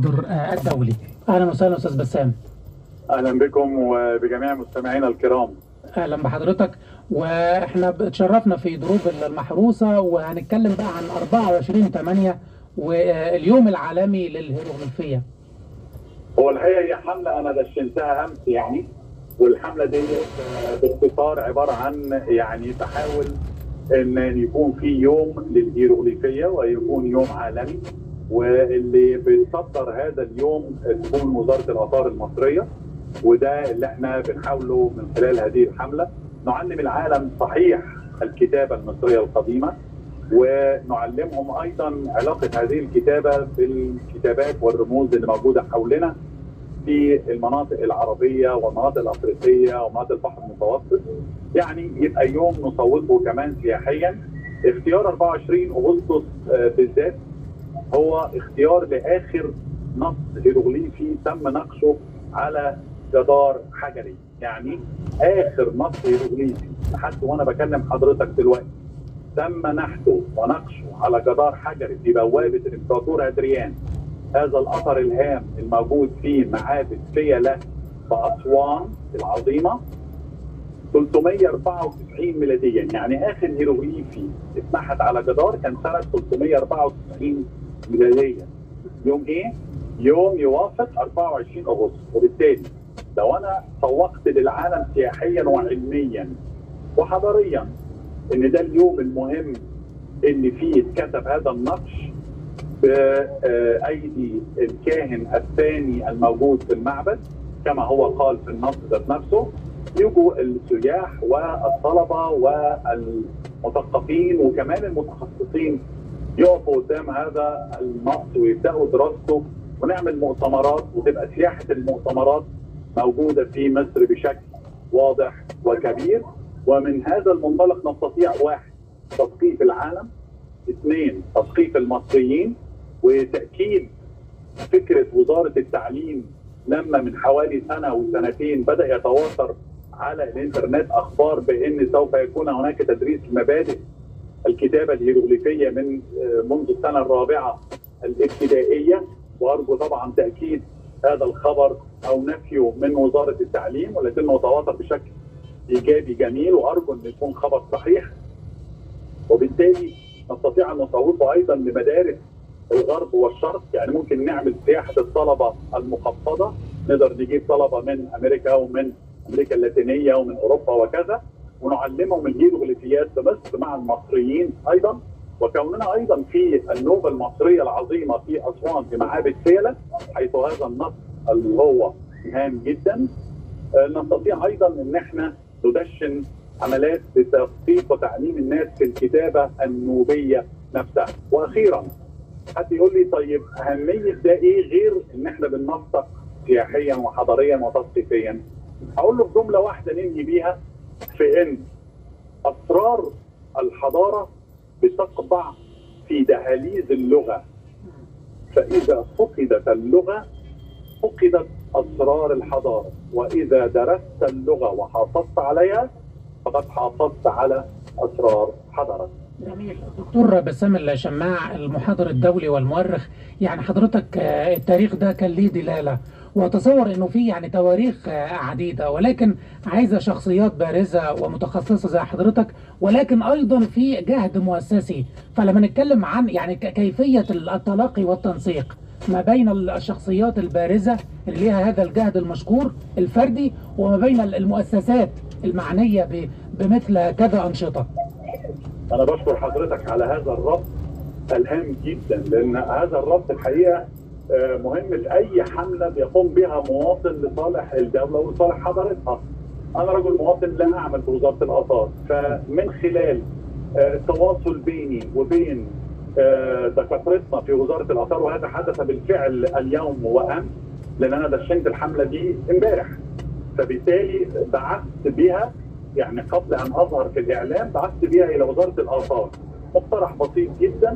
المحاضر الدولي اهلا وسهلا استاذ بسام اهلا بكم وبجميع مستمعينا الكرام اهلا بحضرتك واحنا اتشرفنا في دروب المحروسه وهنتكلم بقى عن 24 8 واليوم العالمي للهيروغليفيه هو الحقيقه هي حمله انا دشنتها امس يعني والحمله دي باختصار عباره عن يعني تحاول ان يكون في يوم للهيروغليفيه ويكون يوم عالمي واللي بتصدر هذا اليوم تكون وزاره الاثار المصريه وده اللي احنا بنحاوله من خلال هذه الحمله نعلم العالم صحيح الكتابه المصريه القديمه ونعلمهم ايضا علاقه هذه الكتابه بالكتابات والرموز اللي موجوده حولنا في المناطق العربيه والمناطق الافريقيه ومناطق البحر المتوسط يعني يبقى يوم نصوته كمان سياحيا اختيار 24 اغسطس بالذات هو اختيار لاخر نص هيروغليفي تم نقشه على جدار حجري يعني اخر نص هيروغليفي لحد وانا بكلم حضرتك دلوقتي تم نحته ونقشه على جدار حجري في بوابه الامبراطور ادريان هذا الاثر الهام الموجود في معابد فيلة باسوان العظيمه 394 ميلاديا يعني اخر هيروغليفي اتنحت على جدار كان سنه 394 ميلاديا يوم ايه؟ يوم يوافق 24 اغسطس وبالتالي لو انا سوقت للعالم سياحيا وعلميا وحضاريا ان ده اليوم المهم اللي فيه اتكتب هذا النقش بايدي الكاهن الثاني الموجود في المعبد كما هو قال في النص ذات نفسه يجوا السياح والطلبه والمثقفين وكمان المتخصصين يقفوا قدام هذا النص ويبداوا دراسته ونعمل مؤتمرات وتبقى سياحه المؤتمرات موجوده في مصر بشكل واضح وكبير ومن هذا المنطلق نستطيع واحد تثقيف العالم اثنين تثقيف المصريين وتاكيد فكره وزاره التعليم لما من حوالي سنه وسنتين بدا يتواتر على الانترنت اخبار بان سوف يكون هناك تدريس مبادئ الكتابه الهيروغليفيه من منذ السنه الرابعه الابتدائيه وارجو طبعا تاكيد هذا الخبر او نفيه من وزاره التعليم ولكنه تواتر بشكل ايجابي جميل وارجو ان يكون خبر صحيح وبالتالي نستطيع ان نصوته ايضا لمدارس الغرب والشرق يعني ممكن نعمل سياحه الطلبه المخفضه نقدر نجيب طلبه من امريكا ومن امريكا اللاتينيه ومن اوروبا وكذا ونعلمهم الهيروغليفيات في مصر مع المصريين ايضا وكوننا ايضا في النوبه المصريه العظيمه في اسوان في معابد فيلة حيث هذا النص اللي هو هام جدا نستطيع ايضا ان احنا ندشن عملات لتثقيف وتعليم الناس في الكتابه النوبيه نفسها واخيرا حد يقول لي طيب اهميه ده ايه غير ان احنا بننسق سياحيا وحضاريا وتثقيفيا هقول له في جمله واحده ننهي بيها في ان اسرار الحضاره بتقبع في دهاليز اللغه فاذا فقدت اللغه فقدت اسرار الحضاره واذا درست اللغه وحافظت عليها فقد حافظت على اسرار حضارتك جميل دكتور بسام الشماع المحاضر الدولي والمؤرخ يعني حضرتك التاريخ ده كان ليه دلاله واتصور انه في يعني تواريخ عديده ولكن عايزه شخصيات بارزه ومتخصصه زي حضرتك ولكن ايضا في جهد مؤسسي فلما نتكلم عن يعني كيفيه التلاقي والتنسيق ما بين الشخصيات البارزه اللي ليها هذا الجهد المشكور الفردي وما بين المؤسسات المعنيه بمثل كذا انشطه. انا بشكر حضرتك على هذا الربط الهام جدا لان هذا الربط الحقيقه مهم لاي حمله بيقوم بها مواطن لصالح الدوله ولصالح حضارتها. انا رجل مواطن لا اعمل في وزاره الاثار فمن خلال التواصل بيني وبين دكاترتنا في وزاره الاثار وهذا حدث بالفعل اليوم وامس لان انا دشنت الحمله دي امبارح فبالتالي بعثت بها يعني قبل ان اظهر في الاعلام بعثت بها الى وزاره الاثار مقترح بسيط جدا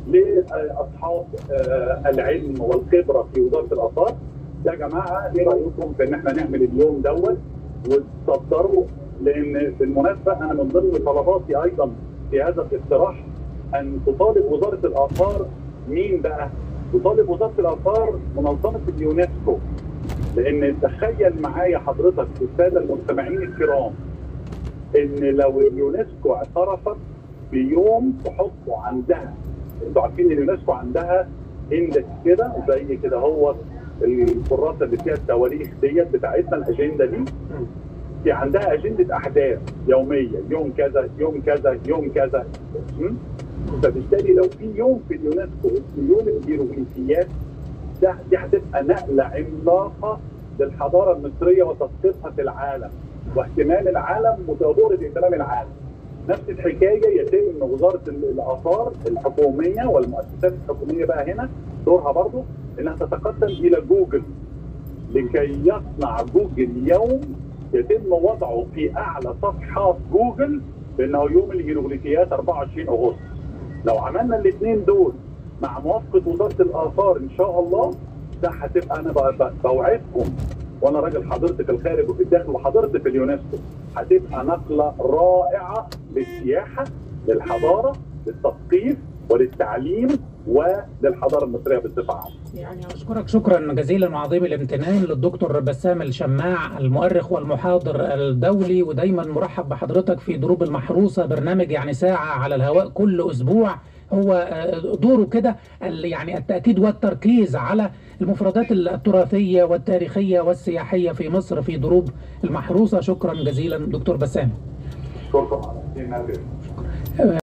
لاصحاب العلم والخبره في وزاره الاثار يا جماعه ايه رايكم في ان احنا نعمل اليوم دوت وتصدروا لان بالمناسبه انا من ضمن طلباتي ايضا في هذا الاقتراح ان تطالب وزاره الاثار مين بقى تطالب وزاره الاثار منظمه اليونسكو لان تخيل معايا حضرتك الساده المستمعين الكرام ان لو اليونسكو اعترفت بيوم تحطوا عندها انتوا عارفين اليونسكو عندها اندكس كده زي كده هو الكراسه اللي فيها التواريخ ديت بتاعتنا الاجنده دي في عندها اجنده احداث يوميه يوم كذا يوم كذا يوم كذا م? فبالتالي لو في يوم في اليونسكو اسمه يوم الهيروغليفيات ده دي هتبقى نقله عملاقه للحضاره المصريه وتثقيفها في العالم واهتمام العالم وتدور اهتمام العالم. نفس الحكايه يتم وزاره الاثار الحكوميه والمؤسسات الحكوميه بقى هنا دورها برضه انها تتقدم الى جوجل لكي يصنع جوجل يوم يتم وضعه في اعلى صفحات جوجل بانه يوم الهيروغليفيات 24 اغسطس. لو عملنا الاثنين دول مع موافقه وزاره الاثار ان شاء الله ده هتبقى انا بوعدكم وانا راجل حضرت في الخارج وفي الداخل وحضرت في اليونسكو هتبقى نقله رائعه للسياحه للحضاره للتثقيف وللتعليم وللحضاره المصريه بصفه عامه. يعني أشكرك شكرا جزيلا وعظيم الامتنان للدكتور بسام الشماع المؤرخ والمحاضر الدولي ودايما مرحب بحضرتك في دروب المحروسة برنامج يعني ساعة على الهواء كل أسبوع هو دوره كده يعني التأكيد والتركيز على المفردات التراثية والتاريخية والسياحية في مصر في دروب المحروسة شكرا جزيلا دكتور بسام شكرا